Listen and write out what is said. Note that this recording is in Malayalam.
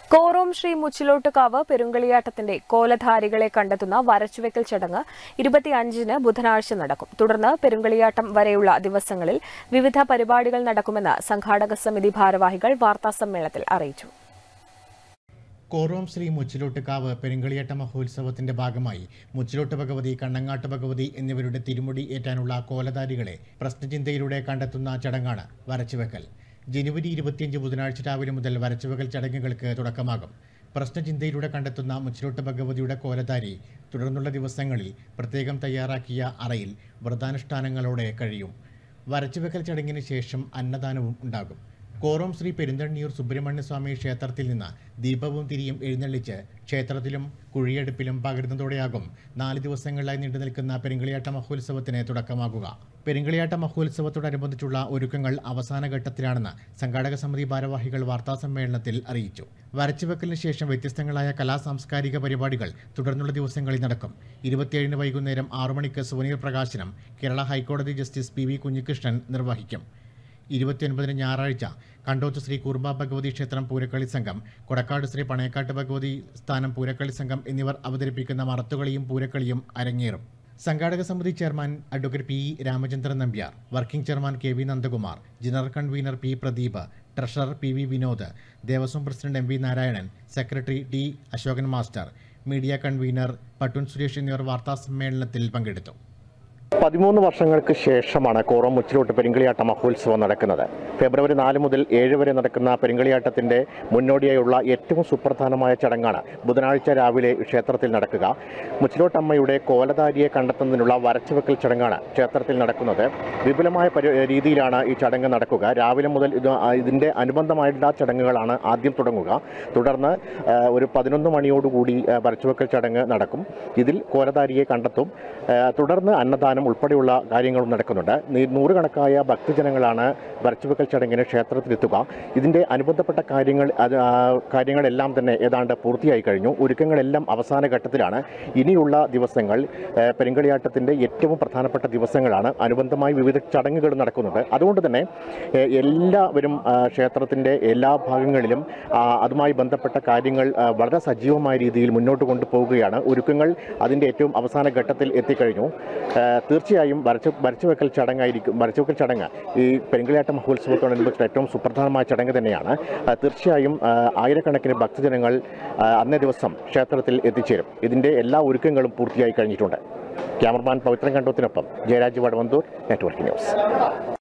കോറോം ശ്രീ മുച്ചിലോട്ടുകാവ് പെരുങ്കളിയാട്ടത്തിന്റെ കോലധാരികളെ കണ്ടെത്തുന്ന വരച്ചുവെക്കൽ ചടങ്ങ് ഇരുപത്തിയഞ്ചിന് ബുധനാഴ്ച നടക്കും തുടർന്ന് പെരുങ്കളിയാട്ടം വരെയുള്ള ദിവസങ്ങളിൽ വിവിധ പരിപാടികൾ നടക്കുമെന്ന് സംഘാടക സമിതി ഭാരവാഹികൾ വാർത്താസമ്മേളനത്തിൽ അറിയിച്ചു കോറോം ശ്രീ മുച്ചിലോട്ടുകാവ് പെരുങ്കളിയേട്ട മഹോത്സവത്തിന്റെ ഭാഗമായി മുച്ചിലോട്ട് ഭഗവതി കണ്ണങ്ങാട്ട് ഭഗവതി എന്നിവരുടെ തിരുമുടി ഏറ്റാനുള്ള കോലധാരികളെ പ്രശ്നചിന്തയിലൂടെ കണ്ടെത്തുന്ന ചടങ്ങാണ് വരച്ചുവെക്കൽ ജനുവരി ഇരുപത്തിയഞ്ച് ബുധനാഴ്ച രാവിലെ മുതൽ വരച്ചുവെക്കൽ ചടങ്ങുകൾക്ക് തുടക്കമാകും പ്രശ്നചിന്തയിലൂടെ കണ്ടെത്തുന്ന മുച്ചിലോട്ട് ഭഗവതിയുടെ കോലധാരി തുടർന്നുള്ള ദിവസങ്ങളിൽ പ്രത്യേകം തയ്യാറാക്കിയ അറയിൽ വ്രതാനുഷ്ഠാനങ്ങളോടെ കഴിയും വരച്ചുവെക്കൽ ചടങ്ങിന് ശേഷം അന്നദാനവും ഉണ്ടാകും കോറോം ശ്രീ പെരുന്തണ്ണിയൂർ സുബ്രഹ്മണ്യ സ്വാമി ക്ഷേത്രത്തിൽ നിന്ന് ദീപവും തിരിയും എഴുന്നള്ളിച്ച് ക്ഷേത്രത്തിലും കുഴിയെടുപ്പിലും പകരുന്നതോടെയാകും നാല് ദിവസങ്ങളിലായി നീണ്ടു നിൽക്കുന്ന പെരുങ്കളിയാട്ട മഹോത്സവത്തിന് തുടക്കമാകുക പെരുങ്കളിയാട്ട മഹോത്സവത്തോടനുബന്ധിച്ചുള്ള ഒരുക്കങ്ങൾ അവസാന ഘട്ടത്തിലാണെന്ന് സംഘാടക സമിതി ഭാരവാഹികൾ വാർത്താസമ്മേളനത്തിൽ അറിയിച്ചു വരച്ചുവെക്കലിന് ശേഷം വ്യത്യസ്തങ്ങളായ കലാ സാംസ്കാരിക പരിപാടികൾ തുടർന്നുള്ള ദിവസങ്ങളിൽ നടക്കും ഇരുപത്തിയേഴിന് വൈകുന്നേരം ആറു മണിക്ക് സുവനീർ പ്രകാശനം കേരള ഹൈക്കോടതി ജസ്റ്റിസ് പി വി കുഞ്ഞികൃഷ്ണൻ നിർവഹിക്കും ഇരുപത്തിയൊൻപതിന് ഞായറാഴ്ച കണ്ടോത്ത് ശ്രീ കുർബ ഭഗവതി ക്ഷേത്രം പൂരക്കളി സംഘം കൊടക്കാട് ശ്രീ പണയക്കാട്ട് ഭഗവതി സ്ഥാനം പൂരക്കളി സംഘം എന്നിവർ അവതരിപ്പിക്കുന്ന മറത്തുകളിയും പൂരക്കളിയും അരങ്ങേറും സംഘാടക സമിതി chairman advocate P E Ramachandran Nambiar working chairman K V Nandakumar general convener P Pradeep treasurer P V Vinod Devaswom president M V Narayanan secretary T Ashokan master media convener പട്ടുൻ സുരേഷ് എന്നിവർ വാർത്താസമ്മേളനത്തിൽ പങ്കെടുത്തു പതിമൂന്ന് വർഷങ്ങൾക്ക് ശേഷമാണ് കോറം മുച്ചിലോട്ട് പെരുങ്കളിയാട്ട മഹോത്സവം നടക്കുന്നത് ഫെബ്രുവരി നാല് മുതൽ ഏഴ് വരെ നടക്കുന്ന പെരുങ്കളിയാട്ടത്തിന്റെ മുന്നോടിയായുള്ള ഏറ്റവും സുപ്രധാനമായ ചടങ്ങാണ് ബുധനാഴ്ച രാവിലെ ക്ഷേത്രത്തിൽ നടക്കുക മുച്ചിലോട്ടമ്മയുടെ കോലധാരിയെ കണ്ടെത്തുന്നതിനുള്ള വരച്ചുവെക്കൽ ചടങ്ങാണ് ക്ഷേത്രത്തിൽ നടക്കുന്നത് വിപുലമായ പരി രീതിയിലാണ് ഈ ചടങ്ങ് നടക്കുക രാവിലെ മുതൽ ഇത് ആ, ഇതിന്റെ അനുബന്ധമായിട്ടുള്ള ചടങ്ങുകളാണ് ആദ്യം തുടങ്ങുക തുടർന്ന് ആ, ഒരു പതിനൊന്ന് മണിയോടുകൂടി ആ, വരച്ചുവെക്കൽ ചടങ്ങ് നടക്കും ഇതിൽ കോലധാരിയെ കണ്ടെത്തും ആ, തുടർന്ന് അന്നദാനം ഉൾപ്പെടെയുള്ള കാര്യങ്ങളും നടക്കുന്നുണ്ട് നീ- നൂറുകണക്കായ ഭക്തജനങ്ങളാണ് വരച്ചുവെക്കൽ ചടങ്ങിന് ക്ഷേത്രത്തിലെത്തുക ഇതിൻ്റെ അനുബന്ധപ്പെട്ട കാര്യങ്ങൾ അത് ആ, കാര്യങ്ങളെല്ലാം തന്നെ ഏതാണ്ട് പൂർത്തിയായി കഴിഞ്ഞു ഒരുക്കങ്ങളെല്ലാം അവസാന ഘട്ടത്തിലാണ് ഇനിയുള്ള ദിവസങ്ങൾ ആ, പെരുങ്കളിയാട്ടത്തിൻ്റെ ഏറ്റവും പ്രധാനപ്പെട്ട ദിവസങ്ങളാണ് അനുബന്ധമായി വിവിധ ചടങ്ങുകൾ നടക്കുന്നുണ്ട് അതുകൊണ്ട് തന്നെ ഏ, എല്ലാവരും ആ, ക്ഷേത്രത്തിൻ്റെ എല്ലാ ഭാഗങ്ങളിലും ആ, അതുമായി ബന്ധപ്പെട്ട കാര്യങ്ങൾ ആ, വളരെ സജീവമായ രീതിയിൽ മുന്നോട്ട് കൊണ്ടുപോവുകയാണ് ഒരുക്കങ്ങൾ അതിൻ്റെ ഏറ്റവും അവസാന ഘട്ടത്തിൽ എത്തിക്കഴിഞ്ഞു ആ, തീർച്ചയായും വരച്ചു വരച്ചുവെക്കൽ ചടങ്ങായിരിക്കും വരച്ചുവെക്കൽ ചടങ്ങ് ഈ പെരുങ്കളിയാട്ട മഹോത്സവത്തോടനുബന്ധിച്ച് ഏറ്റവും സുപ്രധാനമായ ചടങ്ങ് തന്നെയാണ് ആ, തീർച്ചയായും ആ, ആയിരക്കണക്കിന് ഭക്തജനങ്ങൾ ആ, അന്നേ ദിവസം ക്ഷേത്രത്തിൽ എത്തിച്ചേരും ഇതിൻ്റെ എല്ലാ ഒരുക്കങ്ങളും പൂർത്തിയായി കഴിഞ്ഞിട്ടുണ്ട് ക്യാമറമാൻ പവിത്രൻ കണ്ടോത്തിനൊപ്പം ജയരാജ് വടവന്തൂർ നെറ്റ്വർക്ക് ന്യൂസ്